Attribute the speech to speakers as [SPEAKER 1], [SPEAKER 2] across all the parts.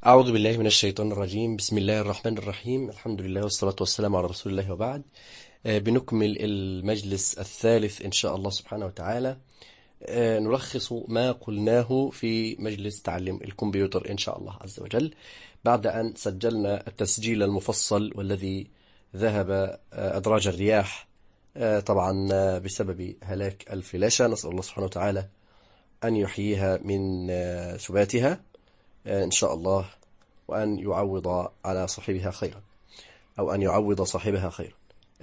[SPEAKER 1] أعوذ بالله من الشيطان الرجيم بسم الله الرحمن الرحيم الحمد لله والصلاة والسلام على رسول الله وبعد آه، بنكمل المجلس الثالث إن شاء الله سبحانه وتعالى آه، نلخص ما قلناه في مجلس تعلم الكمبيوتر إن شاء الله عز وجل بعد أن سجلنا التسجيل المفصل والذي ذهب آه، أدراج الرياح آه، طبعا آه، بسبب هلاك الفلاشة نسأل الله سبحانه وتعالى أن يحييها من آه، سباتها آه، إن شاء الله وأن يعوض على صاحبها خيرا أو أن يعوض صاحبها خيرا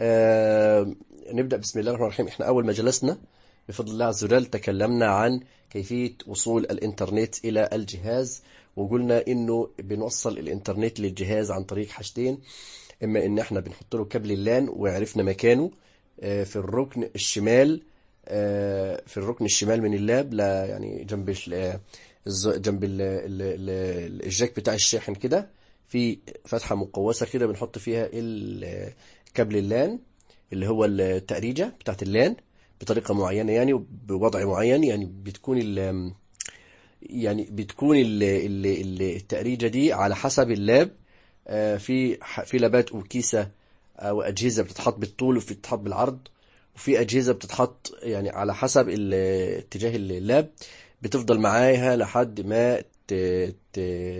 [SPEAKER 1] آه، نبدأ بسم الله الرحمن الرحيم إحنا أول ما جلسنا بفضل الله عز وجل تكلمنا عن كيفية وصول الإنترنت إلى الجهاز وقلنا إنه بنوصل الإنترنت للجهاز عن طريق حاجتين إما إن إحنا بنحط له كابل اللان وعرفنا مكانه آه، في الركن الشمال آه، في الركن الشمال من اللاب لا يعني جنب ال- آه، الز- جنب ال- ال- ال- الجاك بتاع الشاحن كده في فتحة مقوسة كده بنحط فيها ال- كابل اللان اللي هو التأريجة بتاعت اللان بطريقة معينة يعني وبوضع معين يعني بتكون ال يعني بتكون ال ال ال التأريجة دي على حسب اللاب آه، في ح- في لابات وكيسة أو أجهزة بتتحط بالطول وفي بتتحط بالعرض وفي أجهزة بتتحط يعني على حسب ال- اتجاه اللاب بتفضل معاها لحد ما ت... ت...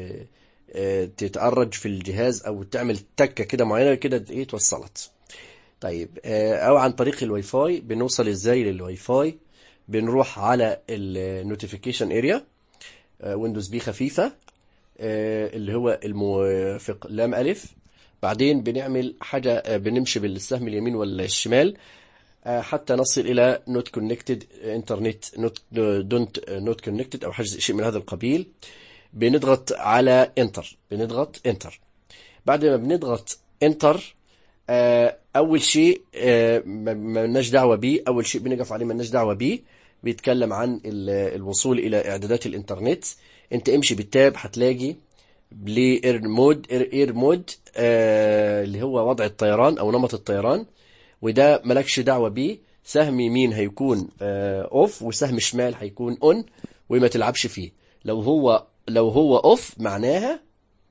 [SPEAKER 1] آه، تتأرج في الجهاز أو تعمل تكة كده معينة كده إيه توصلت طيب آه، أو عن طريق الواي فاي بنوصل إزاي للواي فاي بنروح على النوتيفيكيشن اريا ويندوز بي خفيفة آه، اللي هو الموافق لام ألف بعدين بنعمل حاجة آه، بنمشي بالسهم اليمين ولا الشمال آه، حتى نصل إلى نوت كونكتد انترنت نوت دونت نوت كونكتد أو حاجة شيء من هذا القبيل بنضغط على انتر بنضغط انتر بعد ما بنضغط انتر آه، اول شيء آه، ما ما لناش دعوه بيه اول شيء بنقف عليه ما لناش دعوه بيه بيتكلم عن ال- الوصول الى اعدادات الانترنت انت امشي بالتاب هتلاقي لاير مود اير مود آه، اللي هو وضع الطيران او نمط الطيران وده مالكش دعوه بيه سهم يمين هيكون اوف وسهم شمال هيكون اون وما تلعبش فيه لو هو لو هو اوف معناها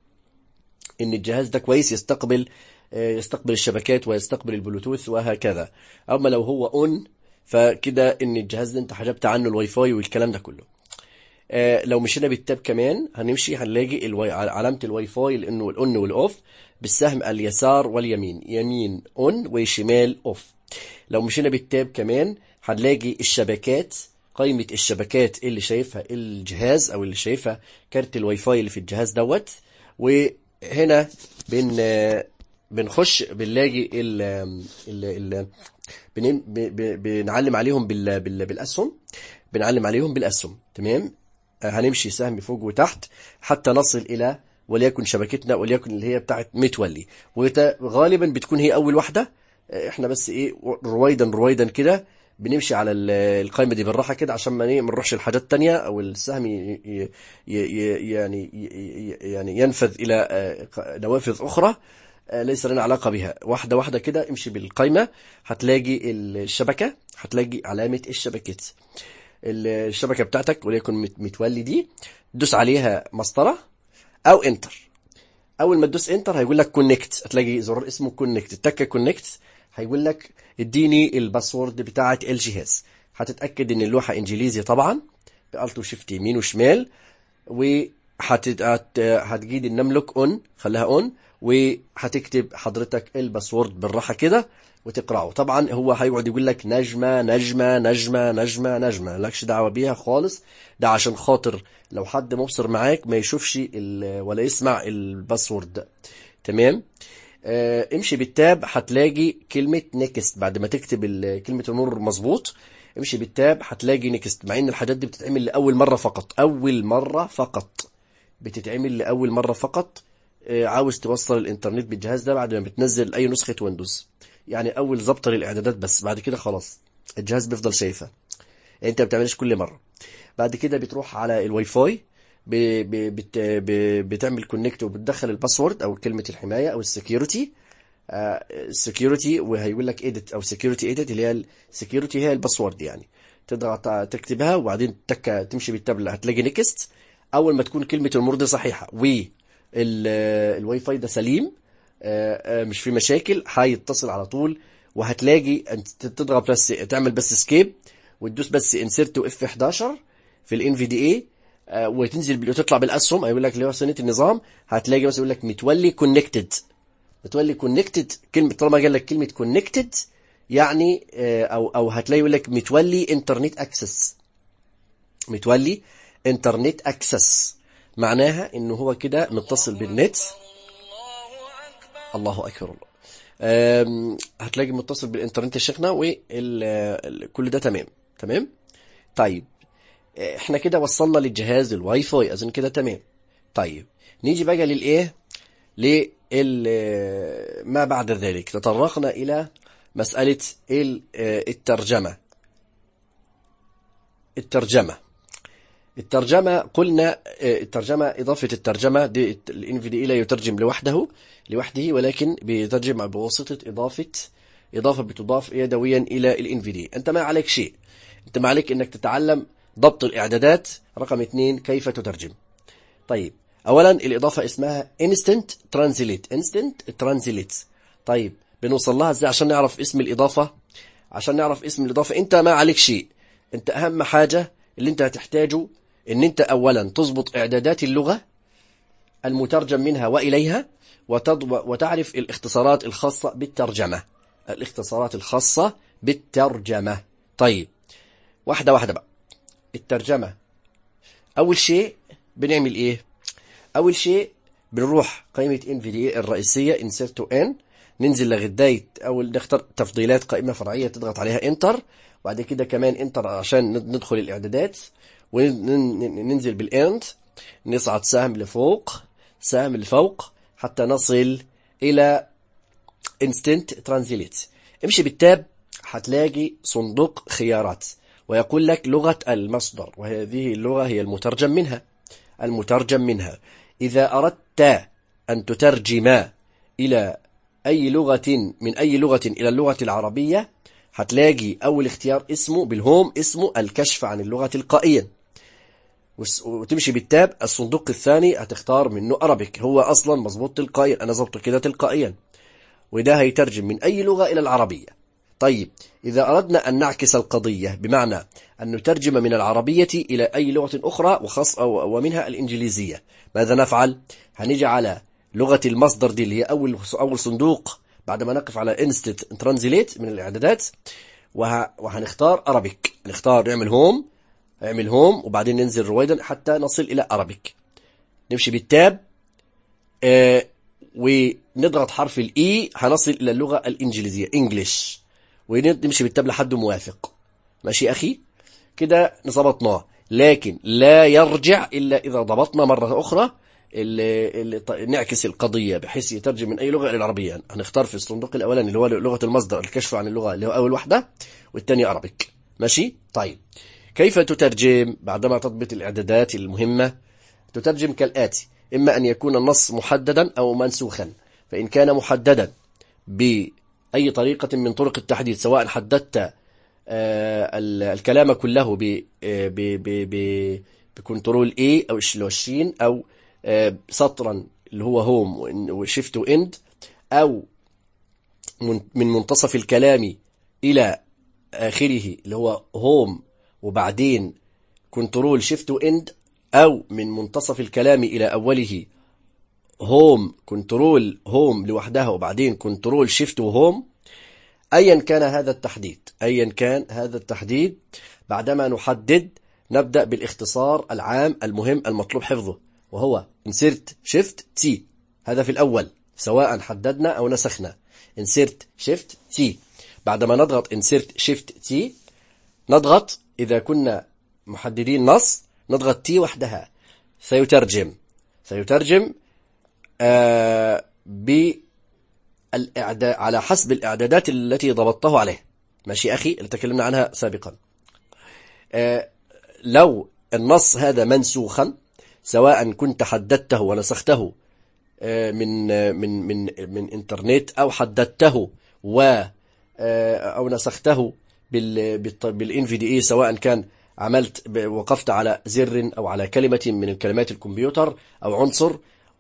[SPEAKER 1] ان الجهاز ده كويس يستقبل آه، يستقبل الشبكات ويستقبل البلوتوث وهكذا اما لو هو اون فكده ان الجهاز ده انت حجبت عنه الواي فاي والكلام ده كله آه، لو مشينا بالتاب كمان هنمشي هنلاقي الواي علامة الواي فاي لانه الاون والاوف بالسهم اليسار واليمين يمين اون وشمال اوف لو مشينا بالتاب كمان هنلاقي الشبكات قائمة الشبكات اللي شايفها الجهاز او اللي شايفها كارت الواي فاي اللي في الجهاز دوت وهنا بن بنخش بنلاقي ال ال ال بن- ب- ب- بنعلم عليهم بال بال بالاسهم بنعلم عليهم بالاسهم تمام آه، هنمشي سهم فوق وتحت حتى نصل الى وليكن شبكتنا وليكن اللي هي بتاعت متولي وغالبا بتكون هي اول واحده آه، احنا بس ايه رويدا رويدا كده بنمشي على ال- القائمه دي بالراحه كده عشان ما ايه ما نروحش لحاجات تانية او السهم ي- ي- ي- يعني ي- يعني ينفذ الى آه، نوافذ اخرى آه، ليس لنا علاقة بها واحدة واحدة كده امشي بالقائمة هتلاقي الشبكة هتلاقي علامة الشبكات الشبكة بتاعتك وليكن مت- متولي دي دوس عليها مسطرة او انتر اول ما تدوس انتر هيقول لك كونكت هتلاقي زرار اسمه كونكت تك كونكت هيقول لك اديني الباسورد بتاعه الجهاز هتتاكد ان اللوحه انجليزي طبعا بالت وشيفت يمين وشمال وهت هت- هتجيد النملك اون خليها اون وهتكتب حضرتك الباسورد بالراحه كده وتقراه طبعا هو هيقعد يقول لك نجمه نجمه نجمه نجمه نجمه مالكش دعوه بيها خالص ده عشان خاطر لو حد مبصر معاك ما يشوفش ال- ولا يسمع الباسورد ده تمام آه، امشي بالتاب هتلاقي كلمة نيكست بعد ما تكتب ال- كلمة المرور مظبوط امشي بالتاب هتلاقي نيكست مع ان الحاجات دي بتتعمل لأول مرة فقط أول مرة فقط بتتعمل لأول مرة فقط آه، عاوز توصل الإنترنت بالجهاز ده بعد ما بتنزل أي نسخة ويندوز يعني أول ظبطة للإعدادات بس بعد كده خلاص الجهاز بيفضل شايفها انت ما بتعملش كل مره بعد كده بتروح على الواي فاي ب... ب... بت... ب... بتعمل كونكت وبتدخل الباسورد او كلمه الحمايه او السكيورتي السكيورتي وهيقول لك ايديت او سكيورتي ايديت اللي هي السكيورتي هي الباسورد يعني تضغط تكتبها وبعدين تك تمشي بالتابلة هتلاقي نيكست اول ما تكون كلمه المرور دي صحيحه و الواي فاي ده سليم مش في مشاكل هيتصل على طول وهتلاقي انت تضغط بس تعمل بس سكيب وتدوس بس انسرت واف 11 في الان في دي اي وتنزل وتطلع بالاسهم هيقول لك اللي هو سنه النظام هتلاقي بس يقول لك متولي كونكتد متولي كونكتد كلمه طالما قال لك كلمه كونكتد يعني او او هتلاقي يقول لك متولي انترنت اكسس متولي انترنت اكسس معناها انه هو كده متصل بالنت الله اكبر الله هتلاقي متصل بالانترنت يا شيخنا وكل ده تمام تمام طيب احنا كده وصلنا للجهاز الواي فاي اظن كده تمام طيب نيجي بقى للايه لل ما بعد ذلك تطرقنا الى مسألة الترجمة الترجمة الترجمة قلنا الترجمة إضافة الترجمة دي ال NVDA لا يترجم لوحده لوحده ولكن بيترجم بواسطة إضافة إضافة بتضاف يدويا إلى ال NVDA أنت ما عليك شيء أنت ما عليك أنك تتعلم ضبط الإعدادات رقم اثنين كيف تترجم طيب أولا الإضافة اسمها Instant Translate Instant Translate طيب بنوصل لها ازاي عشان نعرف اسم الإضافة عشان نعرف اسم الإضافة أنت ما عليك شيء أنت أهم حاجة اللي أنت هتحتاجه ان انت اولا تضبط اعدادات اللغة المترجم منها واليها وتعرف الاختصارات الخاصة بالترجمة الاختصارات الخاصة بالترجمة طيب واحدة واحدة بقى الترجمة اول شيء بنعمل ايه اول شيء بنروح قائمة NVDA الرئيسية insert to n ننزل لغاية اول نختار تفضيلات قائمة فرعية تضغط عليها انتر وبعد كده كمان انتر عشان ندخل الاعدادات وننزل بالاند نصعد سهم لفوق سهم لفوق حتى نصل الى instant translate امشي بالتاب هتلاقي صندوق خيارات ويقول لك لغة المصدر وهذه اللغة هي المترجم منها المترجم منها إذا أردت أن تترجم إلى أي لغة من أي لغة إلى اللغة العربية هتلاقي أول اختيار اسمه بالهوم اسمه الكشف عن اللغة تلقائيا وتمشي بالتاب الصندوق الثاني هتختار منه أرابيك هو أصلا مظبوط تلقائيا أنا ظبطه كده تلقائيا وده هيترجم من أي لغة إلى العربية طيب إذا أردنا أن نعكس القضية بمعنى أن نترجم من العربية إلى أي لغة أخرى وخاص ومنها الإنجليزية ماذا نفعل؟ هنيجي على لغة المصدر دي اللي هي أول أول صندوق بعدما نقف على Instant Translate من الإعدادات وه... وهنختار أرابيك نختار نعمل هوم نعمل هوم وبعدين ننزل رويدا حتى نصل إلى أرابيك نمشي بالتاب آه ونضغط حرف الإي هنصل إلى اللغة الإنجليزية English ونمشي بالتاب لحد موافق ماشي أخي كده نظبطناه لكن لا يرجع إلا إذا ضبطنا مرة أخرى اللي, اللي نعكس القضية بحيث يترجم من أي لغة إلى العربية هنختار في الصندوق الأولاني اللي هو لغة المصدر الكشف عن اللغة اللي هو أول واحدة والثانية عربيك ماشي طيب كيف تترجم بعدما تضبط الإعدادات المهمة تترجم كالآتي إما أن يكون النص محددا أو منسوخا فإن كان محددا بأي طريقة من طرق التحديد سواء حددت الكلام كله بكنترول A أو الشين أو سطرا اللي هو هوم وشيفت واند أو من منتصف الكلام إلى آخره اللي هو هوم وبعدين كنترول شيفت واند أو من منتصف الكلام إلى أوله هوم كنترول هوم لوحدها وبعدين كنترول شيفت وهوم أيا كان هذا التحديد أيا كان هذا التحديد بعدما نحدد نبدأ بالاختصار العام المهم المطلوب حفظه وهو insert shift T هذا في الأول سواء حددنا أو نسخنا insert shift T بعدما نضغط insert shift T نضغط إذا كنا محددين نص نضغط T وحدها سيترجم سيترجم آه بالإعداد على حسب الإعدادات التي ضبطته عليه ماشي أخي اللي تكلمنا عنها سابقا آه لو النص هذا منسوخا سواء كنت حددته ونسخته من من من من انترنت او حددته و او نسخته بال بالان في دي اي سواء كان عملت وقفت على زر او على كلمه من كلمات الكمبيوتر او عنصر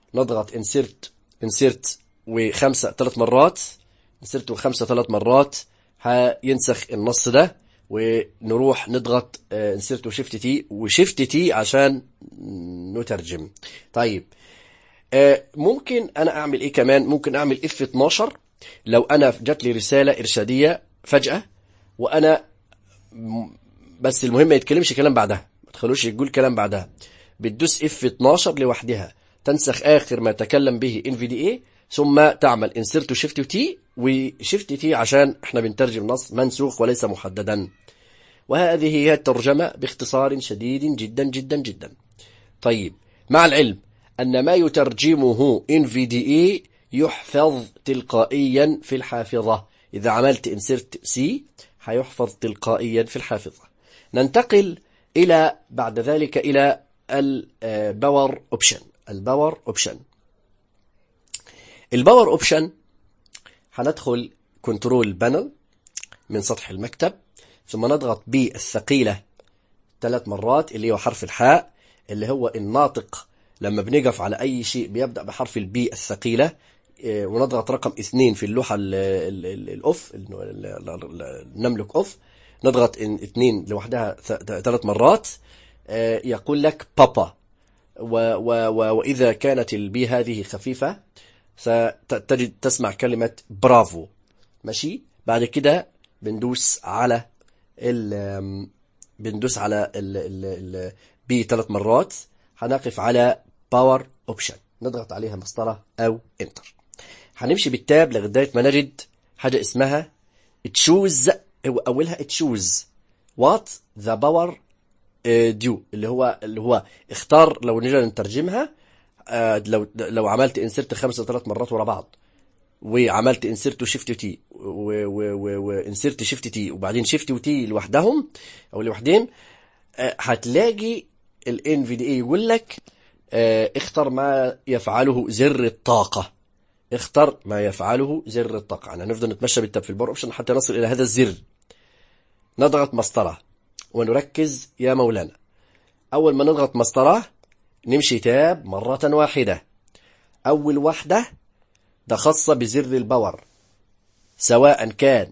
[SPEAKER 1] نضغط انسرت انسرت وخمسة ثلاث مرات انسرت وخمسة ثلاث مرات هينسخ النص ده ونروح نضغط انسرت وشيفت تي وشيفت تي عشان نترجم طيب آه، ممكن انا اعمل ايه كمان ممكن اعمل اف 12 لو انا جات لي رسالة ارشادية فجأة وانا م- بس المهم ما يتكلمش كلام بعدها ما تخلوش يقول كلام بعدها بتدوس اف 12 لوحدها تنسخ اخر ما تكلم به ان في دي اي ثم تعمل انسرت وشيفت تي وشيفت تي عشان احنا بنترجم نص منسوخ وليس محددا وهذه هي الترجمة باختصار شديد جدا جدا جدا طيب مع العلم أن ما يترجمه NVDA يحفظ تلقائيا في الحافظة إذا عملت insert C هيحفظ تلقائيا في الحافظة ننتقل إلى بعد ذلك إلى الباور اوبشن الباور اوبشن الباور اوبشن هندخل كنترول بانل من سطح المكتب ثم نضغط بالثقيلة ثلاث مرات اللي هو حرف الحاء اللي هو الناطق لما بنقف على أي شيء بيبدأ بحرف البي الثقيلة إيه، ونضغط رقم اثنين في اللوحة ال- ال- ال- الأوف ال- ال- ال- نملك أوف نضغط إن- اثنين لوحدها ث- ثلاث مرات آه، يقول لك بابا و و و وإذا كانت البي هذه خفيفة ستجد تسمع كلمة برافو ماشي بعد كده بندوس على ال آم، بندوس على ال ال ال بي ثلاث مرات هنقف على باور اوبشن نضغط عليها مسطرة او انتر هنمشي بالتاب لغايه ما نجد حاجة اسمها تشوز هو اولها تشوز وات ذا باور ديو اللي هو اللي هو اختار لو نجي نترجمها آه، لو لو عملت انسرت خمسة ثلاث مرات ورا بعض وعملت انسرت وشيفت تي وانسرت شيفت تي وبعدين شيفت وتي لوحدهم او لوحدين آه، هتلاقي الان في دي اي يقول لك آه، اختر ما يفعله زر الطاقة اختر ما يفعله زر الطاقة يعني نفضل نتمشى بالتاب في البار اوبشن حتى نصل الى هذا الزر نضغط مسطرة ونركز يا مولانا اول ما نضغط مسطرة نمشي تاب مرة واحدة اول واحدة ده خاصة بزر الباور سواء كان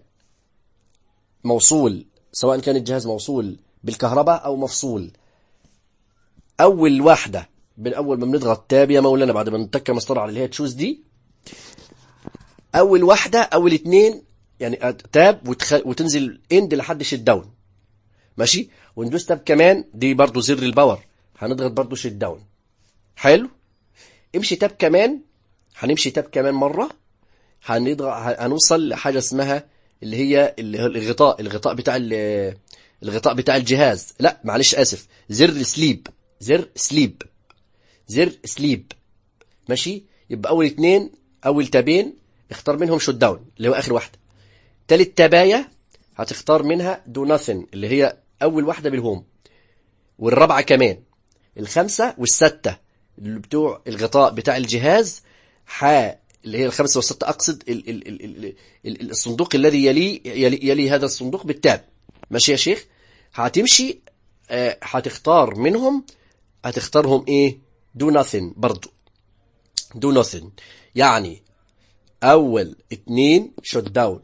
[SPEAKER 1] موصول سواء كان الجهاز موصول بالكهرباء أو مفصول أول واحدة من أول ما بنضغط تاب يا مولانا بعد ما نتك مسطرة على اللي هي تشوز دي أول واحدة أول اتنين يعني تاب وتخ... وتنزل اند لحد شت داون ماشي وندوس تاب كمان دي برضو زر الباور هنضغط برضو شت داون حلو امشي تاب كمان هنمشي تاب كمان مرة هنضغط هنوصل لحاجة اسمها اللي هي اللي هو الغطاء الغطاء بتاع ال- الغطاء بتاع الجهاز لا معلش اسف زر سليب زر سليب زر سليب ماشي يبقى اول اتنين اول تابين اختار منهم شوت داون اللي هو اخر واحده تالت تابايه هتختار منها دو ناثين اللي هي اول واحده بالهوم والرابعه كمان الخمسه والسته اللي بتوع الغطاء بتاع الجهاز ح اللي هي الخمسه والسته اقصد ال ال ال ال ال الصندوق الذي يلي, يلي يلي هذا الصندوق بالتاب ماشي يا شيخ هتمشي آه، هتختار منهم هتختارهم ايه دو ناثين برضو دو ناثين يعني اول اتنين شوت داون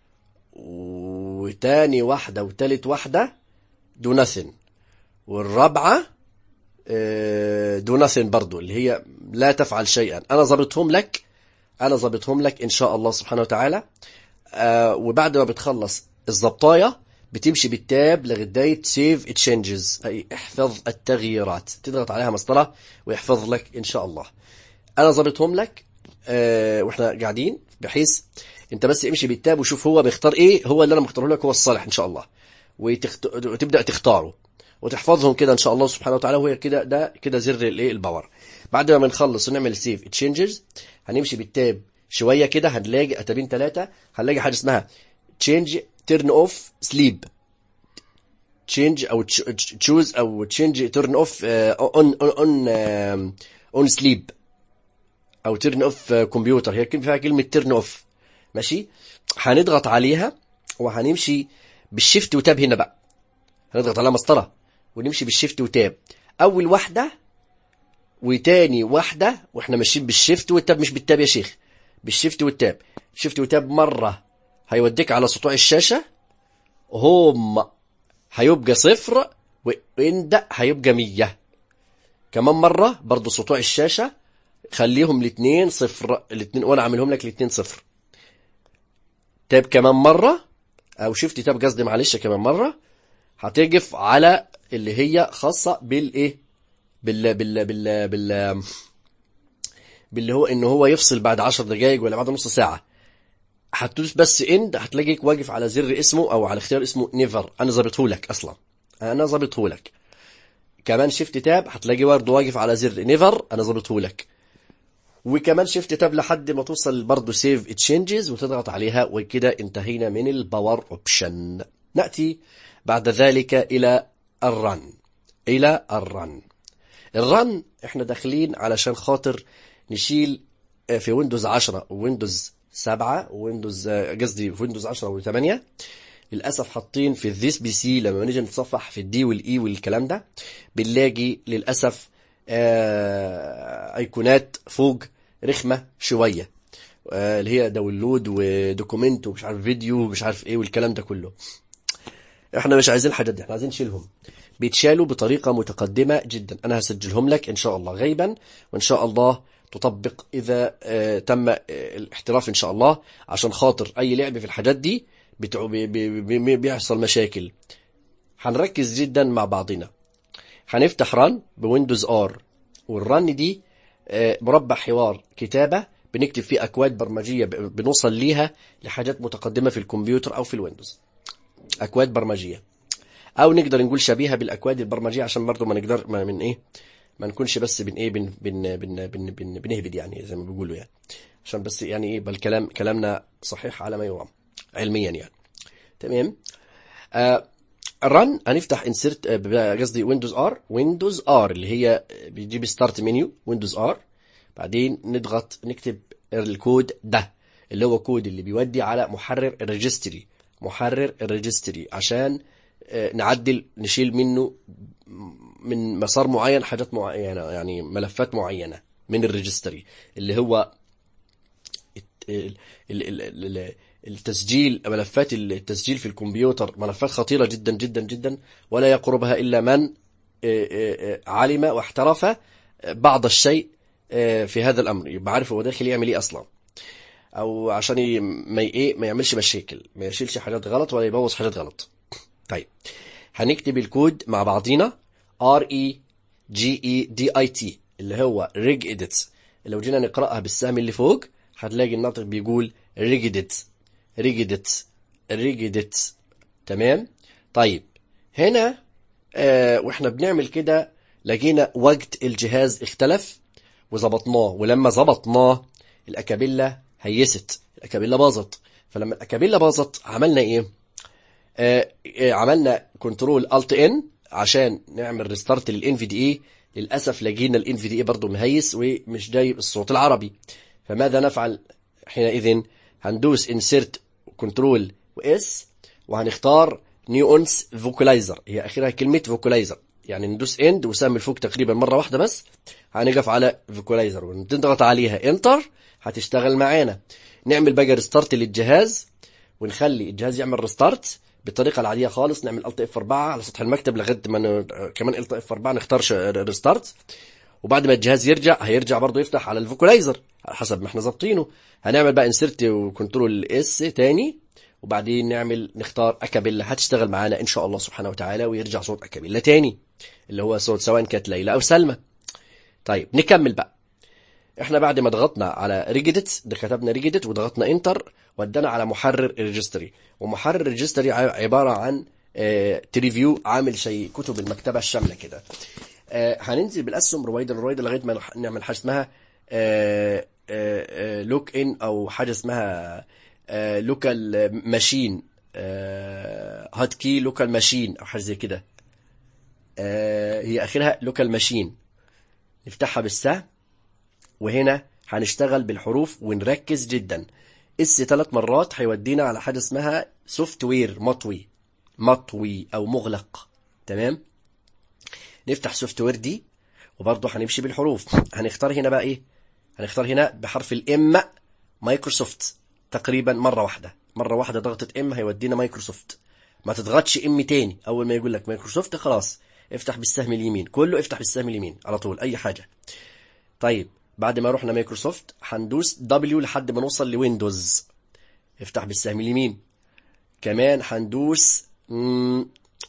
[SPEAKER 1] وتاني واحدة وتالت واحدة دو ناثين والرابعة آه، دو ناثين برضو اللي هي لا تفعل شيئا انا ظبطهم لك انا ظبطهم لك ان شاء الله سبحانه وتعالى آه، وبعد ما بتخلص الزبطاية بتمشي بالتاب لغاية سيف تشينجز أي احفظ التغييرات تضغط عليها مسطرة ويحفظ لك إن شاء الله أنا ظبطهم لك آه وإحنا قاعدين بحيث أنت بس امشي بالتاب وشوف هو بيختار إيه هو اللي أنا مختاره لك هو الصالح إن شاء الله وتخت... وتبدأ تختاره وتحفظهم كده إن شاء الله سبحانه وتعالى وهي كده ده كده زر الإيه الباور بعد ما نخلص ونعمل سيف تشينجز هنمشي بالتاب شوية كده هنلاقي أتابين ثلاثة هنلاقي حاجة اسمها تشينج تيرن اوف سليب تشينج او تشوز او تشينج تيرن اوف اون اون اون سليب او تيرن اوف كمبيوتر هي فيها كلمه تيرن اوف ماشي هنضغط عليها وهنمشي بالشيفت وتاب هنا بقى هنضغط عليها مسطره ونمشي بالشيفت وتاب اول واحده وتاني واحدة واحنا ماشيين بالشيفت والتاب مش بالتاب يا شيخ بالشيفت والتاب شيفت والتاب مرة هيوديك على سطوع الشاشة هوم هيبقى صفر وإند هيبقى مية كمان مرة برضو سطوع الشاشة خليهم الاتنين صفر الاتنين وانا عاملهم لك الاتنين صفر تاب كمان مرة او شفت تاب قصدي معلش كمان مرة هتقف على اللي هي خاصة بالايه بال بال بال بال باللي هو ان هو يفصل بعد 10 دقائق ولا بعد نص ساعة هتدوس بس اند هتلاقيك واقف على زر اسمه او على اختيار اسمه نيفر انا ظابطه لك اصلا انا ظابطه لك كمان شيفت تاب هتلاقي برضه واقف على زر نيفر انا ظابطه لك وكمان شيفت تاب لحد ما توصل برضه سيف تشينجز وتضغط عليها وكده انتهينا من الباور اوبشن ناتي بعد ذلك الى الرن الى الرن الرن احنا داخلين علشان خاطر نشيل في ويندوز 10 وويندوز 7 وويندوز قصدي في ويندوز 10 و8 للاسف حاطين في الذيس بي سي لما نيجي نتصفح في الدي والاي والكلام ده بنلاقي للاسف آه ايقونات فوق رخمه شويه آه اللي هي داونلود ودوكيمنت ومش عارف فيديو ومش عارف ايه والكلام ده كله احنا مش عايزين الحاجات دي احنا عايزين نشيلهم بيتشالوا بطريقه متقدمه جدا انا هسجلهم لك ان شاء الله غيبا وان شاء الله تطبق اذا آه تم آه الاحتراف ان شاء الله عشان خاطر اي لعب في الحاجات دي بتعو بي بي بي بيحصل مشاكل هنركز جدا مع بعضنا هنفتح ران بويندوز ار والران دي مربع حوار كتابة بنكتب فيه أكواد برمجية بنوصل ليها لحاجات متقدمة في الكمبيوتر أو في الويندوز أكواد برمجية أو نقدر نقول شبيهة بالأكواد البرمجية عشان برضو ما نقدر ما من إيه ما نكونش بس بن إيه بن بن بن بن بن بنهبد يعني زي ما بيقولوا يعني عشان بس يعني إيه بالكلام كلامنا صحيح على ما يرام علميا يعني تمام آه الرن هنفتح انسرت قصدي ويندوز ار ويندوز ار اللي هي بيجيب ستارت منيو ويندوز ار بعدين نضغط نكتب الكود ده اللي هو كود اللي بيودي على محرر الريجستري محرر الريجستري عشان نعدل نشيل منه من مسار معين حاجات معينة يعني ملفات معينة من الريجستري اللي هو التسجيل ملفات التسجيل في الكمبيوتر ملفات خطيرة جدا جدا جدا ولا يقربها إلا من علم واحترف بعض الشيء في هذا الأمر يبقى عارف هو داخل يعمل إيه أصلا أو عشان ما إيه ما يعملش مشاكل ما يشيلش حاجات غلط ولا يبوظ حاجات غلط طيب هنكتب الكود مع بعضينا R E G E D I T اللي هو ريج إيديتس لو جينا نقرأها بالسهم اللي فوق هتلاقي الناطق بيقول ريجيديتس ريجيديتس ريجيديتس تمام طيب هنا آه واحنا بنعمل كده لقينا وقت الجهاز اختلف وظبطناه ولما ظبطناه الاكابيلا هيست الاكابيلا باظت فلما الاكابيلا باظت عملنا ايه آه عملنا كنترول الت ان عشان نعمل ريستارت للان في دي اي للاسف لقينا الان في دي اي برضه مهيس ومش جايب الصوت العربي فماذا نفعل حينئذ هندوس insert كنترول واس وهنختار نيونس فوكلايزر هي اخرها كلمه فوكلايزر يعني ندوس اند وسهم الفوق تقريبا مره واحده بس هنقف على فوكلايزر ونضغط عليها انتر هتشتغل معانا نعمل بقى ريستارت للجهاز ونخلي الجهاز يعمل ريستارت بالطريقه العاديه خالص نعمل الت اف 4 على سطح المكتب لغايه ما ن... كمان الت اف 4 نختار ريستارت وبعد ما الجهاز يرجع هيرجع برضه يفتح على الفوكلايزر على حسب ما احنا ظابطينه هنعمل بقى انسرت وكنترول اس تاني وبعدين نعمل نختار اكابيلا هتشتغل معانا ان شاء الله سبحانه وتعالى ويرجع صوت اكابيلا تاني اللي هو صوت سواء كانت ليلى او سلمى طيب نكمل بقى احنا بعد ما ضغطنا على ريجيدت ده كتبنا ريجيدت وضغطنا انتر ودانا على محرر الريجستري ومحرر الريجستري عباره عن اه تريفيو عامل شيء كتب المكتبه الشامله كده اه هننزل بالاسهم رويدا رويدا لغايه ما نعمل حاجه اسمها اه لوك ان او حاجه اسمها لوكال ماشين هات كي لوكال ماشين او حاجه زي كده هي اخرها لوكال ماشين نفتحها بالسهم وهنا هنشتغل بالحروف ونركز جدا اس ثلاث مرات هيودينا على حاجه اسمها سوفت وير مطوي مطوي او مغلق تمام نفتح سوفت وير دي وبرضه هنمشي بالحروف هنختار هنا بقى ايه هنختار هنا بحرف الام مايكروسوفت تقريبا مرة واحدة مرة واحدة ضغطة ام هيودينا مايكروسوفت ما تضغطش ام تاني اول ما يقول لك مايكروسوفت خلاص افتح بالسهم اليمين كله افتح بالسهم اليمين على طول اي حاجة طيب بعد ما رحنا مايكروسوفت هندوس دبليو لحد ما نوصل لويندوز افتح بالسهم اليمين كمان هندوس مم،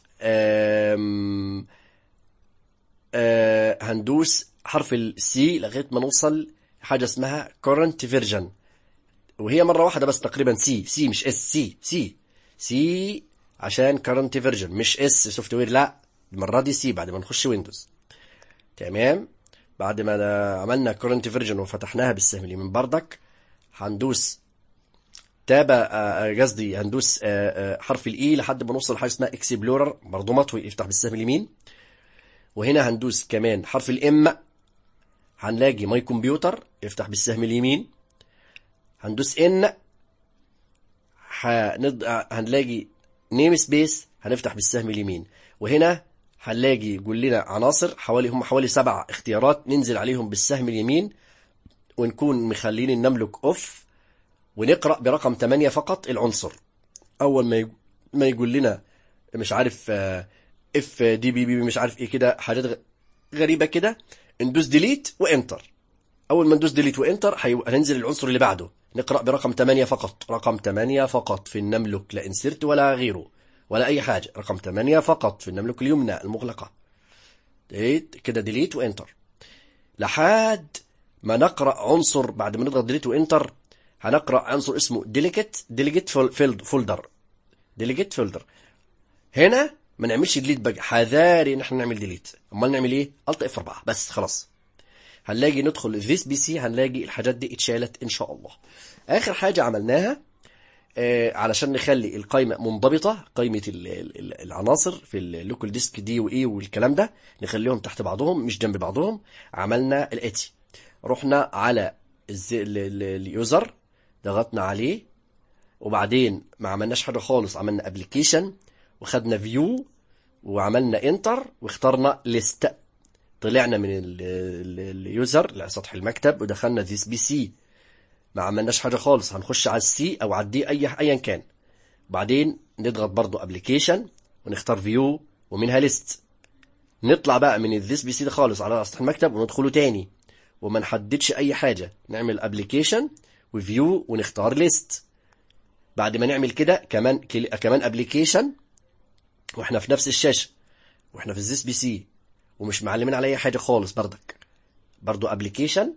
[SPEAKER 1] آم، آه، هندوس حرف السي لغايه ما نوصل حاجه اسمها current version وهي مره واحده بس تقريبا سي سي مش اس سي سي سي عشان current version مش اس سوفت وير لا المره دي سي بعد ما نخش ويندوز تمام بعد ما عملنا current version وفتحناها بالسهم اليمين بردك هندوس تابع آه، آه، قصدي هندوس آه، آه، حرف الاي لحد ما نوصل لحاجه اسمها اكسبلورر برضه مطوي يفتح بالسهم اليمين وهنا هندوس كمان حرف الام هنلاقي ماي كمبيوتر يفتح بالسهم اليمين هندوس ان هند... هنلاقي نيم سبيس هنفتح بالسهم اليمين وهنا هنلاقي يقول لنا عناصر حوالي هم حوالي سبع اختيارات ننزل عليهم بالسهم اليمين ونكون مخلين النملك اوف ونقرأ برقم 8 فقط العنصر اول ما يج- ما يقول لنا مش عارف اف دي بي بي مش عارف ايه كده حاجات غ- غريبة كده ندوس ديليت وانتر اول ما ندوس ديليت وانتر هي- هننزل العنصر اللي بعده نقرأ برقم 8 فقط رقم 8 فقط في النملك لا انسرت ولا غيره ولا اي حاجة رقم 8 فقط في النملك اليمنى المغلقة ديت كده ديليت وانتر لحد ما نقرأ عنصر بعد ما نضغط ديليت وانتر هنقرأ عنصر اسمه ديليكت ديليكت فولدر ديليكت فولدر هنا ما نعملش ديليت بقى حذاري ان احنا نعمل ديليت امال نعمل ايه الت اف 4 بس خلاص هنلاقي ندخل ذيس بي سي هنلاقي الحاجات دي اتشالت ان شاء الله اخر حاجه عملناها آه علشان نخلي القائمه منضبطه قائمه ال- ال- العناصر في اللوكال ديسك دي وايه والكلام ده نخليهم تحت بعضهم مش جنب بعضهم عملنا الاتي رحنا على الز- ال- ال- اليوزر ضغطنا عليه وبعدين ما عملناش حاجه خالص عملنا ابلكيشن وخدنا فيو وعملنا انتر واخترنا ليست طلعنا من ال- ال- اليوزر لسطح المكتب ودخلنا ذيس بي سي ما عملناش حاجه خالص هنخش على السي او على الدي اي ايا كان بعدين نضغط برضو ابلكيشن ونختار فيو ومنها ليست نطلع بقى من الذيس بي سي ده خالص على سطح المكتب وندخله تاني وما نحددش اي حاجه نعمل ابلكيشن وفيو ونختار ليست بعد ما نعمل كده كمان كل... كمان ابلكيشن واحنا في نفس الشاشه واحنا في الزيس بي سي ومش معلمين على اي حاجه خالص بردك برضو ابلكيشن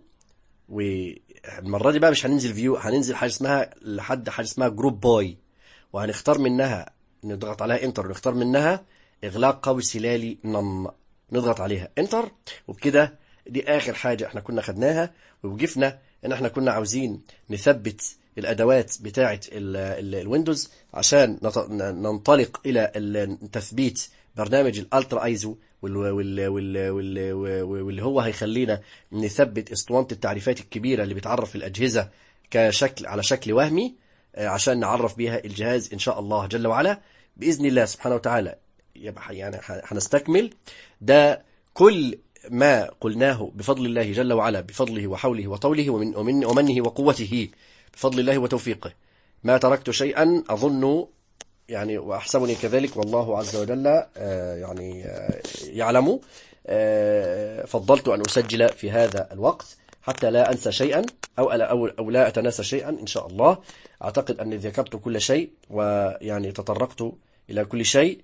[SPEAKER 1] والمره دي بقى مش هننزل فيو هننزل حاجه اسمها لحد حاجه اسمها جروب باي وهنختار منها نضغط عليها انتر ونختار منها اغلاق قوس هلالي نم نضغط عليها انتر وبكده دي اخر حاجه احنا كنا خدناها ووقفنا ان احنا كنا عاوزين نثبت الادوات بتاعه ال- ال- الويندوز عشان نط- ننطلق الى ال- تثبيت برنامج الالترا ايزو وال- وال- وال- وال- واللي هو هيخلينا نثبت اسطوانه التعريفات الكبيره اللي بتعرف الاجهزه كشكل على شكل وهمي آه، عشان نعرف بيها الجهاز ان شاء الله جل وعلا باذن الله سبحانه وتعالى يبقى يعني ح- هنستكمل ده كل ما قلناه بفضل الله جل وعلا بفضله وحوله وطوله ومن ومن ومنه وقوته بفضل الله وتوفيقه ما تركت شيئا أظن يعني وأحسبني كذلك والله عز وجل آه، يعني آه، يعلم آه، فضلت أن أسجل في هذا الوقت حتى لا أنسى شيئا أو ألا أو, أو لا أتناسى شيئا إن شاء الله أعتقد أني ذكرت كل شيء ويعني تطرقت إلى كل شيء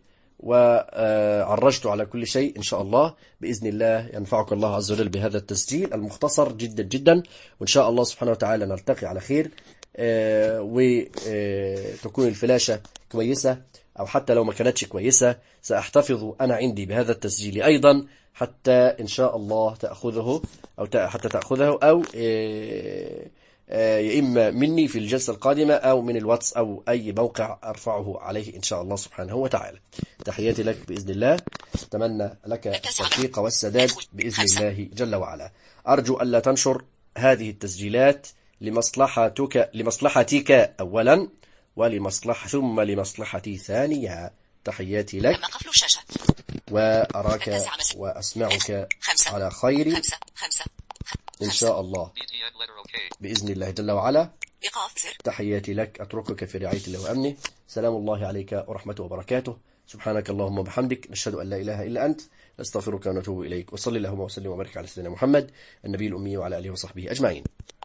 [SPEAKER 1] وعرجت على كل شيء إن شاء الله بإذن الله ينفعك الله عز وجل بهذا التسجيل المختصر جدا جدا وإن شاء الله سبحانه وتعالى نلتقي على خير آه، وتكون الفلاشة كويسة أو حتى لو ما كانتش كويسة سأحتفظ أنا عندي بهذا التسجيل أيضا حتى إن شاء الله تأخذه أو ت- حتى تأخذه أو آه، آه، يا إما مني في الجلسة القادمة أو من الواتس أو أي موقع أرفعه عليه إن شاء الله سبحانه وتعالى تحياتي لك بإذن الله أتمنى لك التوفيق والسداد بإذن الله جل وعلا أرجو ألا تنشر هذه التسجيلات لمصلحتك لمصلحتك أولا ولمصلحة ثم لمصلحتي ثانيا تحياتي لك
[SPEAKER 2] تم قفل الشاشة
[SPEAKER 1] وأراك وأسمعك
[SPEAKER 2] خمسة خمسة
[SPEAKER 1] على خير
[SPEAKER 2] خمسة خمسة
[SPEAKER 1] إن شاء الله
[SPEAKER 3] BTN letter OK.
[SPEAKER 1] بإذن الله جل وعلا
[SPEAKER 2] إيقاف زر
[SPEAKER 1] تحياتي لك أتركك في رعاية الله وأمنه سلام الله عليك ورحمته وبركاته سبحانك اللهم وبحمدك نشهد أن لا إله إلا أنت نستغفرك ونتوب إليك وصلي اللهم وسلم وبارك على سيدنا محمد النبي الأمي وعلى آله وصحبه أجمعين